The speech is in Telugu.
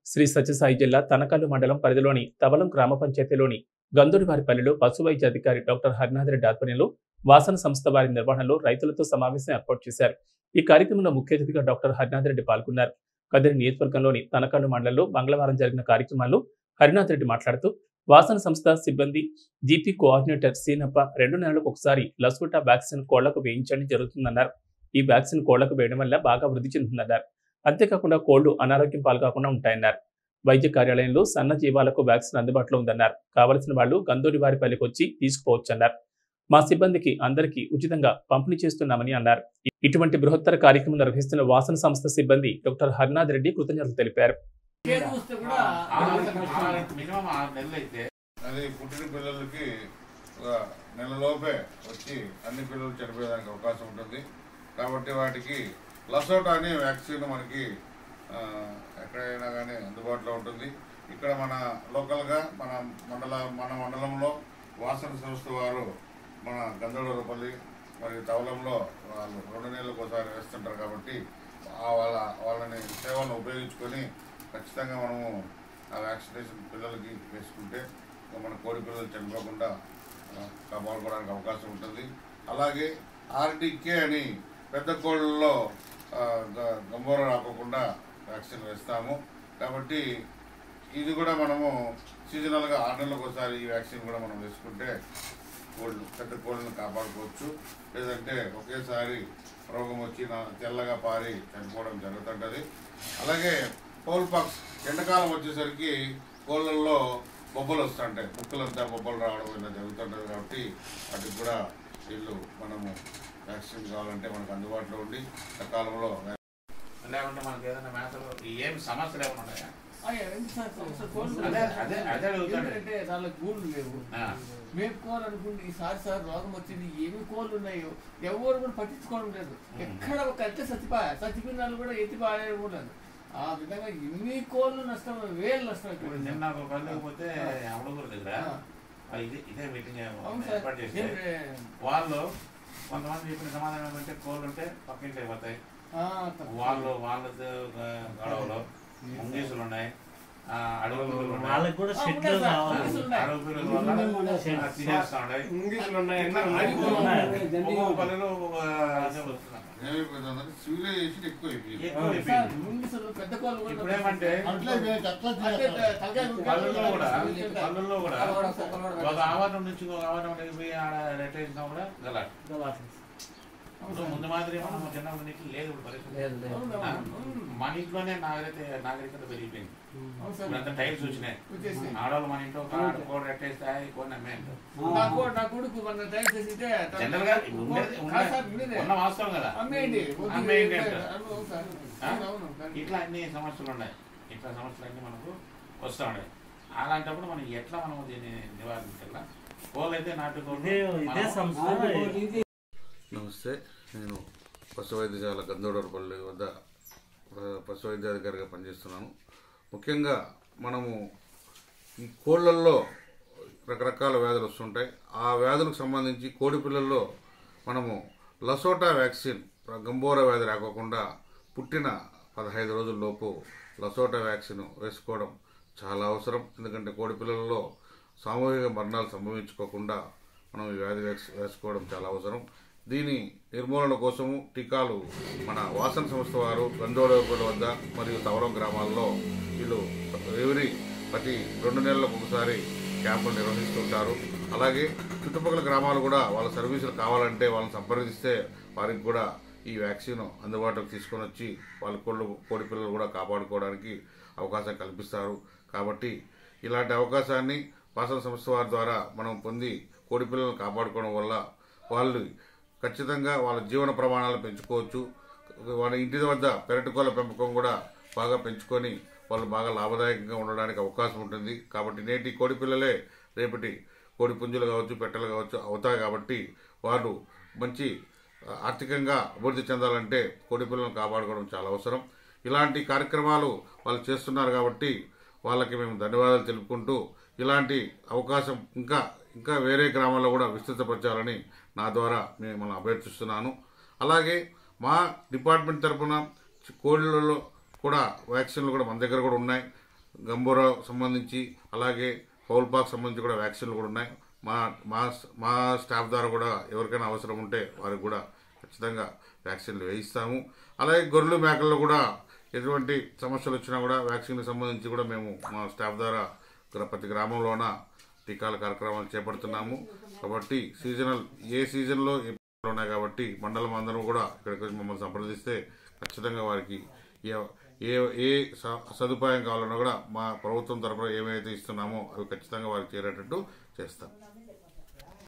శ్రీ సత్యసాయి జిల్లా తనకల్లు మండలం పరిధిలోని తవలం గ్రామ పంచాయతీలోని గందూరివారిపల్లిలో పశు వైద్య అధికారి డాక్టర్ హరినాథ్ రెడ్డి ఆధ్వర్యంలో వాసన సంస్థ వారి నిర్వహణలో రైతులతో సమావేశం ఏర్పాటు చేశారు ఈ కార్యక్రమంలో ముఖ్య అతిథిగా డాక్టర్ హరినాథ్ రెడ్డి పాల్గొన్నారు కదిరి నియోజకవర్గంలోని తనకల్లు మండలంలో మంగళవారం జరిగిన కార్యక్రమాల్లో హరినాథ్ రెడ్డి మాట్లాడుతూ వాసన సంస్థ సిబ్బంది జీపీ కోఆర్డినేటర్ సీనప్ప రెండు నెలలకు ఒకసారి లస్కుటా వ్యాక్సిన్ కోళ్లకు వేయించడం జరుగుతుందన్నారు ఈ వ్యాక్సిన్ కోళ్లకు వేయడం వల్ల బాగా వృద్ధి చెందుతుందన్నారు అంతేకాకుండా కోళ్లు అనారోగ్యం పాల్గొకుండా ఉంటాయన్నారు వైద్య కార్యాలయంలో సన్న జీవాలకు వ్యాక్సిన్ అందుబాటులో ఉందన్నారు కావలసిన వాళ్ళు గందూరి వారిపల్లికి వచ్చి తీసుకోవచ్చన్నారు మా సిబ్బందికి అందరికీ ఉచితంగా పంపిణీ చేస్తున్నామని అన్నారు ఇటువంటి బృహత్తర కార్యక్రమం నిర్వహిస్తున్న వాసన సంస్థ సిబ్బంది డాక్టర్ హరినాథ్ రెడ్డి కృతజ్ఞతలు తెలిపారు పేరు చూస్తే కూడా మినిమం ఆరు నెలలు అయితే అది పుట్టిన పిల్లలకి ఒక నెలలోపే వచ్చి అన్ని పిల్లలు చనిపోయేదానికి అవకాశం ఉంటుంది కాబట్టి వాటికి లసోటా అనే వ్యాక్సిన్ మనకి ఆ, ఎక్కడైనా కానీ అందుబాటులో ఉంటుంది ఇక్కడ మన లోకల్గా మన మండల మన మండలంలో వాసన సంస్థ వారు మన గంధడూరపల్లి మరియు తవలంలో వాళ్ళు రెండు నెలలకు ఒకసారి వేస్తుంటారు కాబట్టి ఆ వాళ్ళ వాళ్ళని సేవలను ఉపయోగించుకొని ఖచ్చితంగా మనము ఆ వ్యాక్సినేషన్ పిల్లలకి వేసుకుంటే మన కోడి పిల్లలు చనిపోకుండా ఆ, కాపాడుకోవడానికి అవకాశం ఉంటుంది అలాగే ఆర్డీకే అని పెద్ద కోళ్ళలో ఆ, గ- గంబోర రాకోకుండా వ్యాక్సిన్ వేస్తాము కాబట్టి ఇది కూడా మనము సీజనల్గా ఆరు నెలలకు ఒకసారి ఈ వ్యాక్సిన్ కూడా మనం వేసుకుంటే కోళ్ళు పెద్ద కోళ్ళను కాపాడుకోవచ్చు లేదంటే ఒకేసారి రోగం వచ్చి నా తెల్లగా పారి చనిపోవడం జరుగుతుంటుంది అలాగే పౌల్ పాక్స్ ఎండాకాలం వచ్చేసరికి కోళ్ళల్లో బొబ్బలు వస్తుంటాయి ముక్కలంతా బొబ్బలు రావడం ఇలా జరుగుతుంటుంది కాబట్టి వాటికి కూడా వీళ్ళు మనము వ్యాక్సిన్ కావాలంటే మనకు అందుబాటులో ఉండి సకాలంలో లేకుంటే మనకి ఏదైనా మేతలు ఏం సమస్యలు ఏమైనా ఉన్నాయా అయ్యా, ఎంత సార్ సంవత్సరం కోళ్ళు అదే అదే అదే అడుగుతాడు ఎందుకంటే దానిలో గూళ్ళు లేవు ఆ. మేపుకోవాలనుకుంటే ఈసారి సార్ రోగం వచ్చింది ఏమి కోళ్ళు ఉన్నాయో ఎవరు కూడా పట్టించుకోవడం లేదు ఎక్కడ ఒక కట్టే చచ్చిపోయా చచ్చిపోయిన కూడా ఎత్తి పాడేయడం కూడా లేదు ఆ విధంగా ఇన్ని కోళ్ళు నష్టం వేలు నష్టం ఇప్పుడు అయిపోయింది. నిన్న ఒక పల్లె పోతే ఆ. అమలుగురు దగ్గర ఆ. ఆ, ఇదే ఇదే మీటింగ్ అవును సార్ ఏర్పాటు చేస్తే ఏం- వాళ్ళు కొంతమంది చెప్పిన సమాధానం ఏమంటే కోళ్ళు ఉంటే పక్కింటి అయిపోతాయి ఆ, తప్ప. వాళ్ళు వాళ్ళతో గొడవలు ముంగీసులు ఉన్నాయి ఆ, అడవి పిల్లలు ఉన్నాయి వాళ్ళకి కూడా ఆ, షెడ్లు ఉన్నాయి సార్. కావాలి ముంగీసులు ఉన్నాయి. అడవి పిల్లల వల్ల షెడ్. ఆ, తినేస్తా ఉన్నాయి ముంగిసులు ఉన్నాయి ఇట్లా అడవి ఉన్నాయి. ఒక్కొక్క పల్లెలో ఒక్కొక్క ఇదే వస్తున్నాయి. ఏమైపోతుందంటే సివిలైజేషన్ ఎక్కువ అయిపోయింది ఎక్కువ సార్ అయిపోయింది. ముంగిసలు పెద్ద కోళ్ళు కూడా ఇప్పుడు ఏమంటే అంటే తలకాయ గుడ్డ- పల్లెల్లో కూడా పల్లెల్లో కూడా అది కూడా కుక్కలు కూడా ఒక ఆవరణ నుంచి ఒక ఆవరణ పోయి ఆడ రెట్టేసినా కూడా గలాట్ ఇప్పుడు ముందు మాదిరి మనం చిన్నప్పటి నుంచి లేదు ఇప్పుడు పరిస్థితి అవును, ఆ? అవును, అవును. మన ఇంట్లోనే నాగరికత నాగరికత పెరిగిపోయింది అవును సార్. ఇప్పుడు అంత టైల్స్ వచ్చినాయి వచ్చేసి. ఆడవాళ్ళు మన ఇంట్లో ఒక ఆడ కోడి రెట్టేస్తాయి కోడి అమ్మే నా కొడుకు నా కొడుకు మన టైం చేసింటే జనరల్ గా ఉండేది కాదు సార్, ఉండేదే. ఉన్న వాస్తవం కదా అమ్మేయండి వద్దు, అమ్మేయండి అవును అంటారు. అవును సార్. ఆ? అవును, అవును, కానీ- ఇట్లా అన్ని సమస్యలు ఉన్నాయి ఇట్లా సమస్యలు అన్ని మనకు వస్తూ ఉన్నాయి అలాంటప్పుడు మనం ఎట్లా మనం దీన్ని నివారించాలా కోళ్ళు అయితే నాటుకోళ్ళు ఇదే ఇదే మనం- సంస్థ నమస్తే నేను పశు వైద్యశాల గందోడరపల్లి వద్ద ప- పశు వైద్యాధికారిగా పనిచేస్తున్నాను ముఖ్యంగా మనము ఈ కోళ్ళల్లో రకరకాల వ్యాధులు వస్తుంటాయి ఆ వ్యాధులకు సంబంధించి కోడి పిల్లల్లో మనము లసోటా వ్యాక్సిన్ గంబోరా వ్యాధి రాకోకుండా పుట్టిన పదహైదు రోజుల్లోపు లసోటా వ్యాక్సిన్ వేసుకోవడం చాలా అవసరం ఎందుకంటే కోడి పిల్లల్లో సామూహిక మరణాలు సంభవించుకోకుండా మనం ఈ వ్యాధి వేస్- వేసుకోవడం చాలా అవసరం దీని నిర్మూలన కోసము టీకాలు మన వాసన సంస్థ వారు గందోడపల్లి వద్ద మరియు తవరం గ్రామాల్లో వీళ్ళు ఎవరి ప్రతి రెండు నెలలకు ఒకసారి క్యాంపులు నిర్వహిస్తుంటారు అలాగే చుట్టుపక్కల గ్రామాలు కూడా వాళ్ళ సర్వీసులు కావాలంటే వాళ్ళని సంప్రదిస్తే వారికి కూడా ఈ వ్యాక్సిన్ అందుబాటులోకి తీసుకొని వచ్చి వాళ్ళ కోళ్ళు కోడి పిల్లలు కూడా కాపాడుకోవడానికి అవకాశం కల్పిస్తారు కాబట్టి ఇలాంటి అవకాశాన్ని వాసన సంస్థ వారి ద్వారా మనం పొంది కోడి పిల్లలను కాపాడుకోవడం వల్ల వాళ్ళు ఖచ్చితంగా వాళ్ళ జీవన ప్రమాణాలు పెంచుకోవచ్చు వాళ్ళ ఇంటి వద్ద పెరటి కోళ్ళ పెంపకం కూడా బాగా పెంచుకొని వాళ్ళు బాగా లాభదాయకంగా ఉండడానికి అవకాశం ఉంటుంది కాబట్టి నేటి కోడి పిల్లలే రేపటి కోడి పుంజులు కావచ్చు పెట్టలు కావచ్చు అవుతాయి కాబట్టి వాళ్ళు మంచి ఆ, ఆర్థికంగా అభివృద్ధి చెందాలంటే కోడి పిల్లలను కాపాడుకోవడం చాలా అవసరం ఇలాంటి కార్యక్రమాలు వాళ్ళు చేస్తున్నారు కాబట్టి వాళ్ళకి మేము ధన్యవాదాలు తెలుపుకుంటూ ఇలాంటి అవకాశం ఇంకా ఇంకా వేరే గ్రామాల్లో కూడా విస్తృతపరచాలని నా ద్వారా నేను మనం అభ్యర్థిస్తున్నాను అలాగే మా డిపార్ట్మెంట్ తరఫున కోళ్ళలో కూడా వ్యాక్సిన్లు కూడా మన దగ్గర కూడా ఉన్నాయి గంబోరా సంబంధించి అలాగే ఫౌల్ పాక్ సంబంధించి కూడా వ్యాక్సిన్లు కూడా ఉన్నాయి మా మా మా స్టాఫ్ ద్వారా కూడా ఎవరికైనా అవసరం ఉంటే వారికి కూడా ఖచ్చితంగా వ్యాక్సిన్లు వేయిస్తాము అలాగే గొర్రెలు మేకల్లో కూడా ఎటువంటి సమస్యలు వచ్చినా కూడా వ్యాక్సిన్కి సంబంధించి కూడా మేము మా స్టాఫ్ ద్వారా గ్ర- ప్రతి గ్రామంలోన టీకాల కార్యక్రమాలు చేపడుతున్నాము కాబట్టి సీజనల్ ఏ సీజన్లో ఏ పంటలు ఉన్నాయి కాబట్టి మండలం అందరూ కూడా ఇక్కడికి వచ్చి మమ్మల్ని సంప్రదిస్తే ఖచ్చితంగా వారికి ఏ- ఏ ఏ స- సదుపాయం కావాలన్నా కూడా మా ప్రభుత్వం తరఫున ఏమైతే ఇస్తున్నామో అవి ఖచ్చితంగా వారికి చేరేటట్టు చేస్తాం